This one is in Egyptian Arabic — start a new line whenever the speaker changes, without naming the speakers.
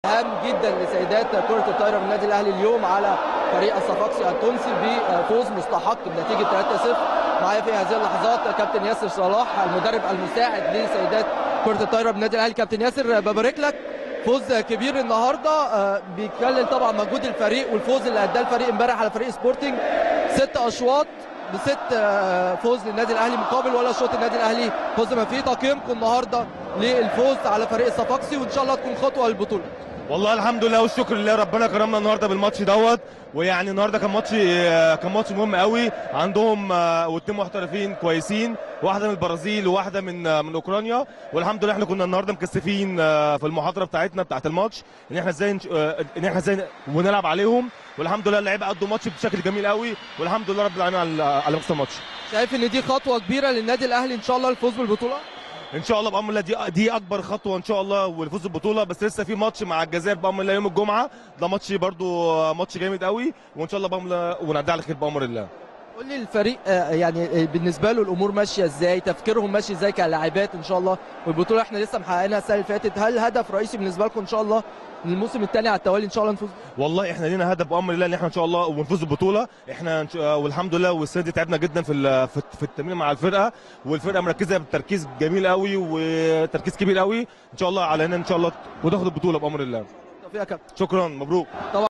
هام جدا لسيدات كرة الطايرة من النادي الأهلي اليوم على فريق الصفاقسي التونسي بفوز مستحق بنتيجة 3-0 معايا في هذه اللحظات كابتن ياسر صلاح المدرب المساعد لسيدات كرة الطايرة بالنادي الأهلي كابتن ياسر ببارك لك فوز كبير النهارده آه، بيتكلم طبعا مجهود الفريق والفوز اللي اداه الفريق امبارح على فريق سبورتنج ست اشواط بست آه، فوز للنادي الاهلي مقابل ولا شوط النادي الاهلي فوز ما فيه تقييمكم النهارده للفوز على فريق الصفاقسي وان شاء الله تكون خطوه للبطوله
والله الحمد لله والشكر لله ربنا كرمنا النهارده بالماتش دوت ويعني النهارده كان ماتش كان ماتش مهم قوي عندهم آه، واتنين محترفين كويسين واحده من البرازيل وواحده من آه، من اوكرانيا والحمد لله احنا كنا النهارده مكثفين آه، في المحاضره بتاعتنا بتاعت الماتش ان احنا ازاي نش- آه، ان احنا ازاي ونلعب عليهم والحمد لله اللعيبه قدوا ماتش بشكل جميل قوي والحمد لله رب العالمين على على مكسب الماتش
شايف ان دي خطوه كبيره للنادي الاهلي ان شاء الله الفوز بالبطوله
ان شاء الله بامر الله دي دي اكبر خطوه ان شاء الله والفوز بالبطوله بس لسه في ماتش مع الجزائر بامر الله يوم الجمعه ده ماتش برضو ماتش جامد قوي وان شاء الله بامر الله ونعدي على خير بامر الله
قول لي الفريق آه، يعني آه، بالنسبه له الامور ماشيه ازاي تفكيرهم ماشي ازاي كلاعبات ان شاء الله والبطوله احنا لسه محققينها السنه اللي فاتت هل هدف رئيسي بالنسبه لكم ان شاء الله الموسم الثاني على التوالي ان شاء الله نفوز
والله احنا لينا هدف بامر الله ان احنا ان شاء الله ونفوز بالبطوله احنا إن شاء- والحمد لله والسنه دي تعبنا جدا في ال- في في التمرين مع الفرقه والفرقه مركزه بتركيز جميل قوي وتركيز كبير قوي ان شاء الله علينا ان شاء الله وناخد البطوله بامر الله
توفيق يا كابتن
شكرا مبروك
طبعا